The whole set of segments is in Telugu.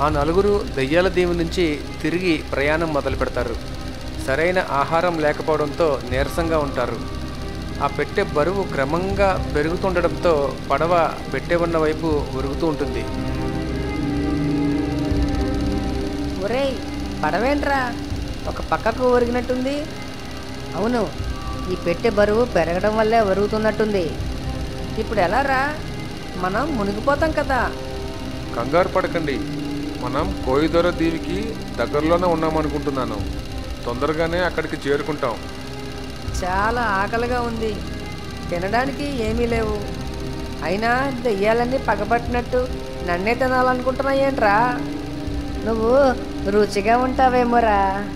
ఆ నలుగురు దెయ్యాల దీవి నుంచి తిరిగి ప్రయాణం మొదలు పెడతారు సరైన ఆహారం లేకపోవడంతో నీరసంగా ఉంటారు ఆ పెట్టె బరువు క్రమంగా పెరుగుతుండడంతో పడవ పెట్టె ఉన్న వైపు ఉరుగుతూ ఉంటుంది ఒరేయ్ పడవేంట్రా ఒక పక్కకు ఒరిగినట్టుంది అవును ఈ పెట్టె బరువు పెరగడం వల్లే ఒరుగుతున్నట్టుంది ఇప్పుడు ఎలా రా మనం మునిగిపోతాం కదా కంగారు పడకండి మనం కోయిదొర దీవికి దగ్గరలోనే ఉన్నామనుకుంటున్నాను తొందరగానే అక్కడికి చేరుకుంటాం చాలా ఆకలిగా ఉంది తినడానికి ఏమీ లేవు అయినా దెయ్యాలన్నీ పగబట్టినట్టు నన్నే తినాలనుకుంటున్నా ఏంట్రా నువ్వు రుచిగా ఉంటావేమోరా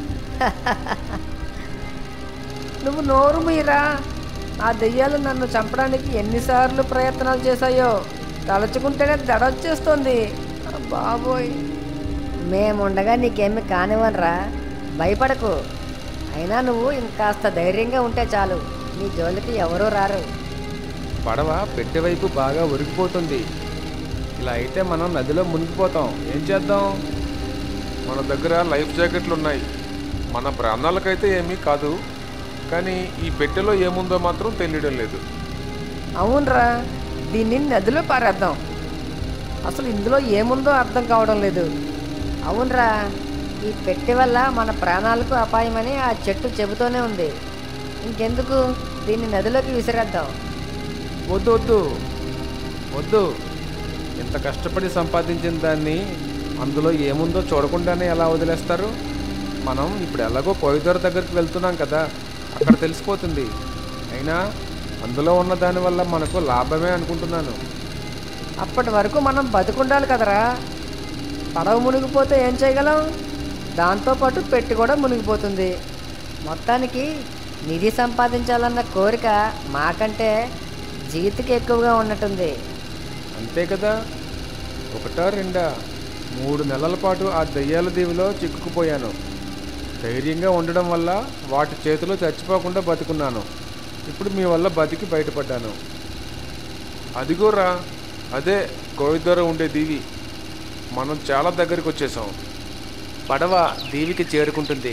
నువ్వు నోరు మీరా ఆ దెయ్యాలు నన్ను చంపడానికి ఎన్నిసార్లు ప్రయత్నాలు చేశాయో తలుచుకుంటేనే దడొచ్చేస్తుంది బాబోయ్ మేముండగా నీకేమి కానివ్వనరా భయపడకు అయినా నువ్వు ఇంకాస్త ధైర్యంగా ఉంటే చాలు నీ జోలికి ఎవరూ రారు పడవ పెట్టె వైపు బాగా ఉరిగిపోతుంది ఇలా అయితే మనం నదిలో మునిగిపోతాం ఏం చేద్దాం మన దగ్గర లైఫ్ జాకెట్లు ఉన్నాయి మన ప్రాణాలకైతే ఏమీ కాదు కానీ ఈ పెట్టెలో ఏముందో మాత్రం తెలియడం లేదు అవునరా దీన్ని నదిలో పారేద్దాం అసలు ఇందులో ఏముందో అర్థం కావడం లేదు అవునరా ఈ పెట్టె వల్ల మన ప్రాణాలకు అపాయమని ఆ చెట్టు చెబుతూనే ఉంది ఇంకెందుకు దీన్ని నదిలోకి విసిరేద్దాం వద్దు వద్దు వద్దు ఇంత కష్టపడి సంపాదించిన దాన్ని అందులో ఏముందో చూడకుండానే ఎలా వదిలేస్తారు మనం ఇప్పుడు ఎలాగో కోయిదొర దగ్గరికి వెళ్తున్నాం కదా అక్కడ తెలిసిపోతుంది అయినా అందులో ఉన్న దానివల్ల మనకు లాభమే అనుకుంటున్నాను అప్పటి వరకు మనం బతుకుండాలి కదరా పడవ మునిగిపోతే ఏం చేయగలం దాంతోపాటు పెట్టి కూడా మునిగిపోతుంది మొత్తానికి నిధి సంపాదించాలన్న కోరిక మాకంటే జీవితకి ఎక్కువగా ఉన్నట్టుంది అంతే కదా ఒకటా రెండా మూడు నెలల పాటు ఆ దయ్యాల దీవిలో చిక్కుకుపోయాను ధైర్యంగా ఉండడం వల్ల వాటి చేతిలో చచ్చిపోకుండా బతుకున్నాను ఇప్పుడు మీ వల్ల బతికి బయటపడ్డాను అదిగోరా అదే కోయిదొర ఉండే దీవి మనం చాలా దగ్గరికి వచ్చేసాం పడవ దీవికి చేరుకుంటుంది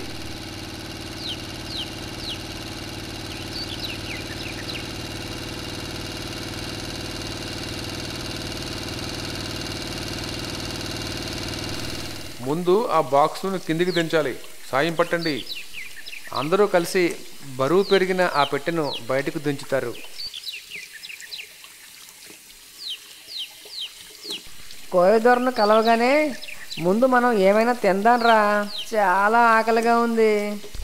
ముందు ఆ బాక్స్ను కిందికి దించాలి సాయం పట్టండి అందరూ కలిసి బరువు పెరిగిన ఆ పెట్టెను బయటకు దించుతారు కోయదొరను కలవగానే ముందు మనం ఏమైనా తిందాంరా చాలా ఆకలిగా ఉంది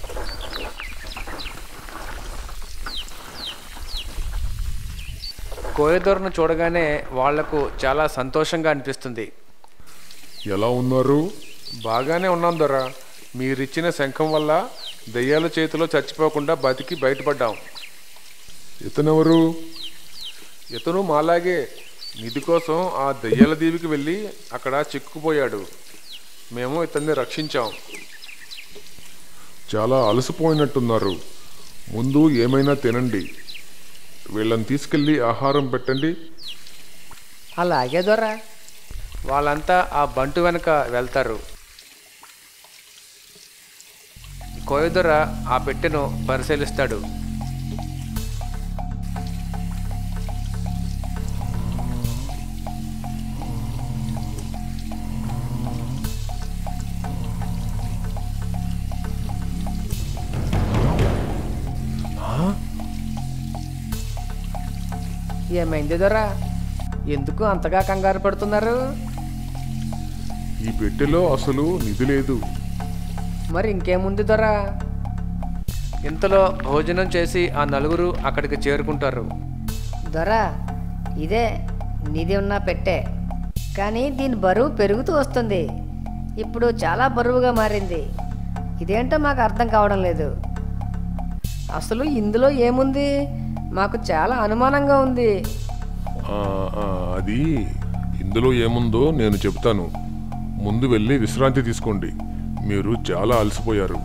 కోయదొరను చూడగానే వాళ్లకు చాలా సంతోషంగా అనిపిస్తుంది ఎలా ఉన్నారు బాగానే ఉన్నాం దొర మీరిచ్చిన శంఖం వల్ల దయ్యాల చేతిలో చచ్చిపోకుండా బతికి బయటపడ్డాం ఇతనెవరు ఇతను మాలాగే నిధి కోసం ఆ దయ్యాల దీవికి వెళ్ళి అక్కడ చిక్కుకుపోయాడు మేము ఇతన్ని రక్షించాం చాలా అలసిపోయినట్టున్నారు ముందు ఏమైనా తినండి వీళ్ళని తీసుకెళ్ళి ఆహారం పెట్టండి అలాగే దొర వాళ్ళంతా ఆ బంటు వెనక వెళ్తారు కోయదొర ఆ పెట్టెను పరిశీలిస్తాడు ఏమైంది దొర ఎందుకు అంతగా కంగారు పడుతున్నారు ఈ పెట్టెలో అసలు నిధి లేదు మరి ఇంకేముంది దొర ఇంతలో భోజనం చేసి ఆ నలుగురు అక్కడికి చేరుకుంటారు దొర ఇదే నిధి ఉన్న పెట్టే కానీ దీని బరువు పెరుగుతూ వస్తుంది ఇప్పుడు చాలా బరువుగా మారింది ఇదేంటో మాకు అర్థం కావడం లేదు అసలు ఇందులో ఏముంది మాకు చాలా అనుమానంగా ఉంది ఆ, ఆ, అది ఇందులో ఏముందో నేను చెప్తాను ముందు వెళ్ళి విశ్రాంతి తీసుకోండి మీరు చాలా అలసిపోయారు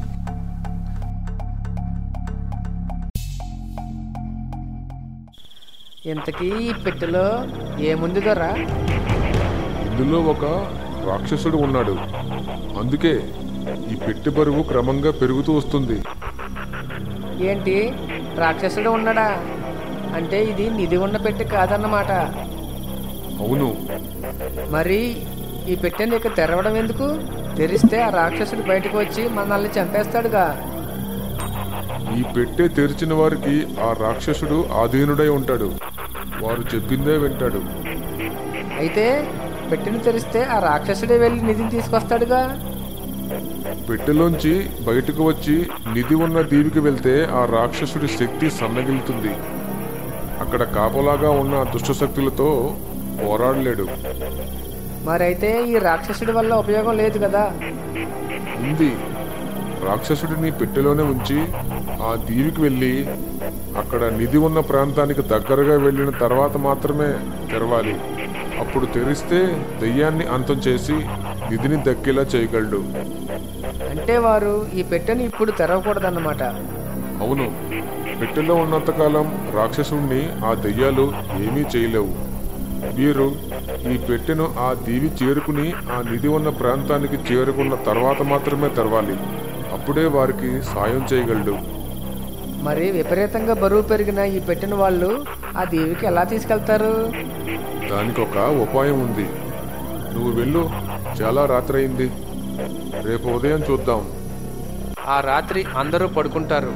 ఇంతకీ ఈ పెట్టెలో ఏముంది దొర ఇందులో ఒక రాక్షసుడు ఉన్నాడు అందుకే ఈ పెట్టె బరువు క్రమంగా పెరుగుతూ వస్తుంది ఏంటి రాక్షసుడు ఉన్నాడా అంటే ఇది నిధి ఉన్న పెట్టి కాదన్నమాట అవును మరి ఈ పెట్టెని ఇక తెరవడం ఎందుకు తెరిస్తే ఆ రాక్షసుడు బయటకు వచ్చి మనల్ని చంపేస్తాడుగా ఈ పెట్టె తెరిచిన వారికి ఆ రాక్షసుడు ఆధీనుడై ఉంటాడు వారు చెప్పిందే వింటాడు అయితే పెట్టెని తెరిస్తే ఆ రాక్షసుడే వెళ్ళి నిధిని తీసుకొస్తాడుగా పెట్టెలోంచి బయటకు వచ్చి నిధి ఉన్న దీవికి వెళ్తే ఆ రాక్షసుడి శక్తి సన్నగిలుతుంది అక్కడ కాపలాగా ఉన్న దుష్టశక్తులతో పోరాడలేడు మరైతే ఈ రాక్షసుడి వల్ల ఉపయోగం లేదు కదా ఉంది రాక్షసుడిని పెట్టెలోనే ఉంచి ఆ దీవికి వెళ్ళి అక్కడ నిధి ఉన్న ప్రాంతానికి దగ్గరగా వెళ్ళిన తర్వాత మాత్రమే తెరవాలి అప్పుడు తెరిస్తే దెయ్యాన్ని అంతం చేసి నిధిని దక్కేలా చేయగలడు అంటే వారు ఈ పెట్టెని ఇప్పుడు తెరవకూడదన్నమాట అవును పెట్టెలో ఉన్నంతకాలం రాక్షసుణ్ణి ఆ దెయ్యాలు ఏమీ చేయలేవు వీరు ఈ పెట్టెను ఆ దీవి చేరుకుని ఆ నిధి ఉన్న ప్రాంతానికి చేరుకున్న తర్వాత మాత్రమే తెరవాలి అప్పుడే వారికి సాయం చేయగలడు మరి విపరీతంగా బరువు పెరిగిన ఈ పెట్టిన వాళ్ళు ఆ దేవికి ఎలా తీసుకెళ్తారు దానికి ఒక ఉపాయం ఉంది నువ్వు వెళ్ళు చాలా రాత్రి అయింది రేపు ఉదయం చూద్దాం ఆ రాత్రి అందరూ పడుకుంటారు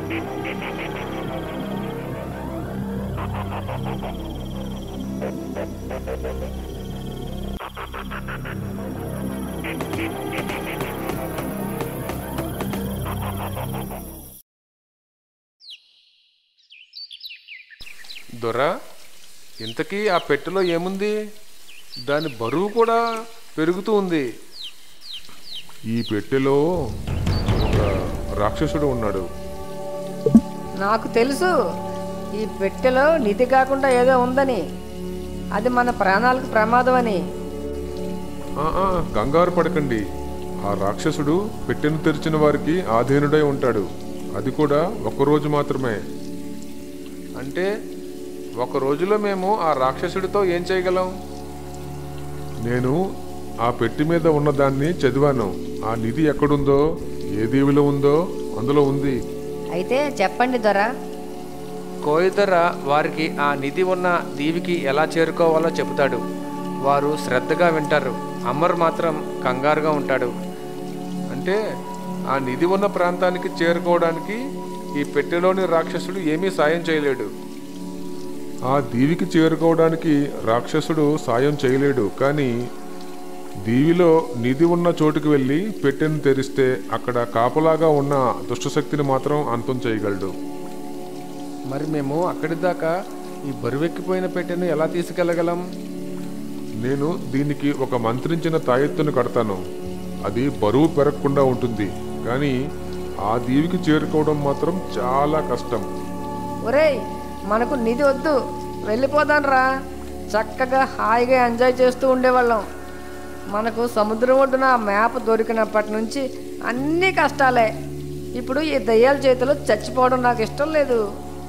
దొర ఇంతకీ ఆ పెట్టెలో ఏముంది దాని బరువు కూడా పెరుగుతూ ఉంది ఈ పెట్టెలో ఒక రాక్షసుడు ఉన్నాడు నాకు తెలుసు ఈ పెట్టెలో నిధి కాకుండా ఏదో ఉందని అది మన ప్రాణాలకు ప్రమాదం అని ఆ, ఆ, కంగారు పడకండి ఆ రాక్షసుడు పెట్టెను తెరిచిన వారికి ఆధీనుడై ఉంటాడు అది కూడా ఒక్కరోజు మాత్రమే అంటే ఒక రోజులో మేము ఆ రాక్షసుడితో ఏం చేయగలం నేను ఆ పెట్టి మీద ఉన్న దాన్ని చదివాను ఆ నిధి ఎక్కడుందో ఏ దీవిలో ఉందో అందులో ఉంది అయితే చెప్పండి దొర కోయిదర వారికి ఆ నిధి ఉన్న దీవికి ఎలా చేరుకోవాలో చెబుతాడు వారు శ్రద్ధగా వింటారు అమ్మర్ మాత్రం కంగారుగా ఉంటాడు అంటే ఆ నిధి ఉన్న ప్రాంతానికి చేరుకోవడానికి ఈ పెట్టెలోని రాక్షసుడు ఏమీ సాయం చేయలేడు ఆ దీవికి చేరుకోవడానికి రాక్షసుడు సాయం చేయలేడు కానీ దీవిలో నిధి ఉన్న చోటుకు వెళ్ళి పెట్టెను తెరిస్తే అక్కడ కాపలాగా ఉన్న దుష్టశక్తిని మాత్రం అంతం చేయగలడు మరి మేము అక్కడి దాకా ఈ బరువెక్కిపోయిన పెట్టెను ఎలా తీసుకెళ్లగలం నేను దీనికి ఒక మంత్రించిన తాయెత్తును కడతాను అది బరువు పెరగకుండా ఉంటుంది కానీ ఆ దీవికి చేరుకోవడం మాత్రం చాలా కష్టం ఒరేయ్ మనకు నిధి వద్దు వెళ్ళిపోదాం రా చక్కగా హాయిగా ఎంజాయ్ చేస్తూ ఉండేవాళ్ళం మనకు సముద్రం ఒడ్డున ఆ మ్యాప్ దొరికినప్పటి నుంచి అన్నీ కష్టాలే ఇప్పుడు ఈ దయ్యాల చేతిలో చచ్చిపోవడం నాకు ఇష్టం లేదు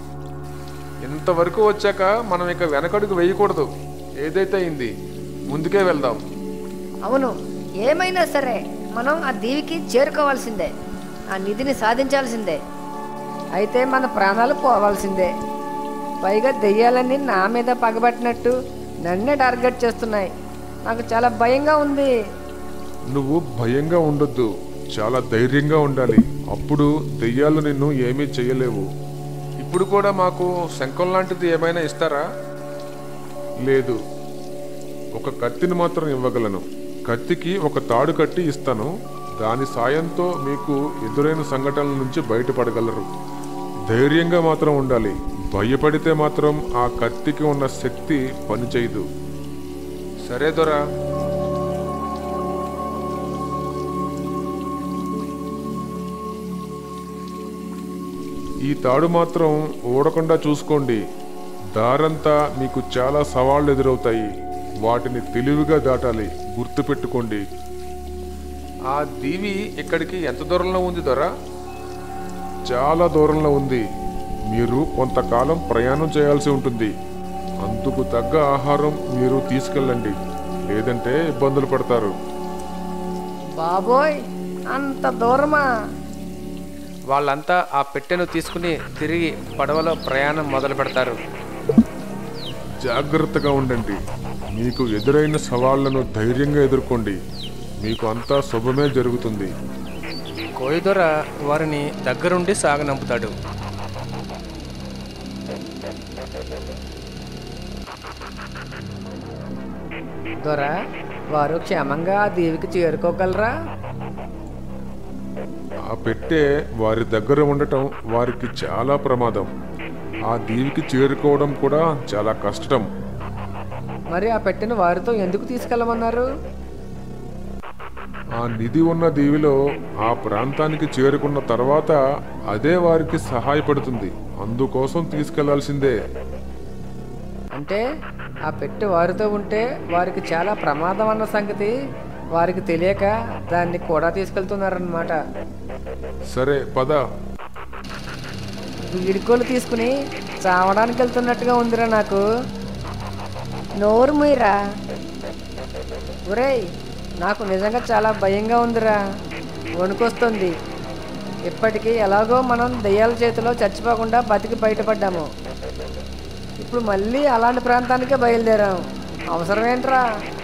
ఇంతవరకు వచ్చాక మనం ఇక వెనకడుగు వేయకూడదు ఏదైతే అయింది ముందుకే వెళ్దాం అవును ఏమైనా సరే మనం ఆ దీవికి చేరుకోవాల్సిందే ఆ నిధిని సాధించాల్సిందే అయితే మన ప్రాణాలు పోవాల్సిందే పైగా దెయ్యాలన్నీ నా మీద పగబట్టినట్టు నన్నే టార్గెట్ చేస్తున్నాయి నాకు చాలా భయంగా ఉంది నువ్వు భయంగా ఉండొద్దు చాలా ధైర్యంగా ఉండాలి అప్పుడు దెయ్యాలు నిన్ను ఏమీ చేయలేవు ఇప్పుడు కూడా మాకు శంఖం లాంటిది ఏమైనా ఇస్తారా లేదు ఒక కత్తిని మాత్రం ఇవ్వగలను కత్తికి ఒక తాడు కట్టి ఇస్తాను దాని సాయంతో మీకు ఎదురైన సంఘటనల నుంచి బయటపడగలరు ధైర్యంగా మాత్రం ఉండాలి భయపడితే మాత్రం ఆ కత్తికి ఉన్న శక్తి పనిచేయదు సరే దొరా ఈ తాడు మాత్రం ఊడకుండా చూసుకోండి దారంతా మీకు చాలా సవాళ్లు ఎదురవుతాయి వాటిని తెలివిగా దాటాలి గుర్తుపెట్టుకోండి ఆ దీవి ఇక్కడికి ఎంత దూరంలో ఉంది దొరా చాలా దూరంలో ఉంది మీరు కొంతకాలం ప్రయాణం చేయాల్సి ఉంటుంది అందుకు తగ్గ ఆహారం మీరు తీసుకెళ్ళండి లేదంటే ఇబ్బందులు పడతారు బాబోయ్ అంత దూరమా వాళ్ళంతా ఆ పెట్టెను తీసుకుని తిరిగి పడవలో ప్రయాణం మొదలు పెడతారు జాగ్రత్తగా ఉండండి మీకు ఎదురైన సవాళ్లను ధైర్యంగా ఎదుర్కోండి మీకు అంతా శుభమే జరుగుతుంది కోయిదొర వారిని దగ్గరుండి సాగనంపుతాడు దొర వారు క్షేమంగా ఆ దీవికి చేరుకోగలరా ఆ పెట్టె వారి దగ్గర ఉండటం వారికి చాలా ప్రమాదం ఆ దీవికి చేరుకోవడం కూడా చాలా కష్టం మరి ఆ పెట్టెను వారితో ఎందుకు తీసుకెళ్ళమన్నారు ఆ నిధి ఉన్న దీవిలో ఆ ప్రాంతానికి చేరుకున్న తర్వాత అదే వారికి సహాయపడుతుంది అందుకోసం తీసుకెళ్లాల్సిందే అంటే ఆ పెట్టె వారితో ఉంటే వారికి చాలా ప్రమాదం అన్న సంగతి వారికి తెలియక దాన్ని కూడా తీసుకెళ్తున్నారన్నమాట సరే పద వీడుకోలు తీసుకుని చావడానికి వెళ్తున్నట్టుగా ఉందిరా నాకు నోరు మీరా ఒరేయ్ నాకు నిజంగా చాలా భయంగా ఉందిరా వణుకొస్తుంది ఇప్పటికీ ఎలాగో మనం దెయ్యాల చేతిలో చచ్చిపోకుండా బతికి బయటపడ్డాము ఇప్పుడు మళ్ళీ అలాంటి ప్రాంతానికే బయలుదేరాం అవసరమేంట్రా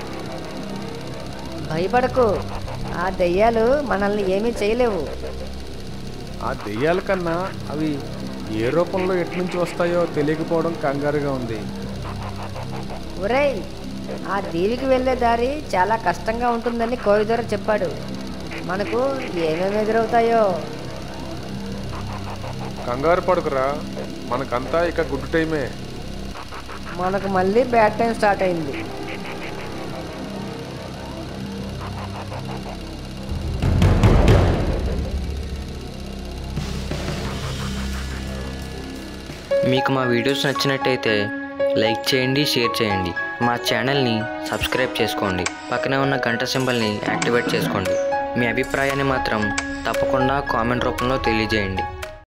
భయపడకు ఆ దెయ్యాలు మనల్ని ఏమీ చేయలేవు ఆ దెయ్యాల కన్నా అవి ఏ రూపంలో ఎటు నుంచి వస్తాయో తెలియకపోవడం కంగారుగా ఉంది ఒరేయ్ ఆ దీవికి వెళ్ళే దారి చాలా కష్టంగా ఉంటుందని కోయిదొర చెప్పాడు మనకు ఏమేమి ఎదురవుతాయో కంగారు పడుకురా మనకంతా ఇక గుడ్ టైమే మనకు మళ్ళీ బ్యాడ్ టైం స్టార్ట్ అయింది మీకు మా వీడియోస్ నచ్చినట్టయితే లైక్ చేయండి షేర్ చేయండి మా ఛానల్ని సబ్స్క్రైబ్ చేసుకోండి పక్కనే ఉన్న గంట సింబల్ని యాక్టివేట్ చేసుకోండి మీ అభిప్రాయాన్ని మాత్రం తప్పకుండా కామెంట్ రూపంలో తెలియజేయండి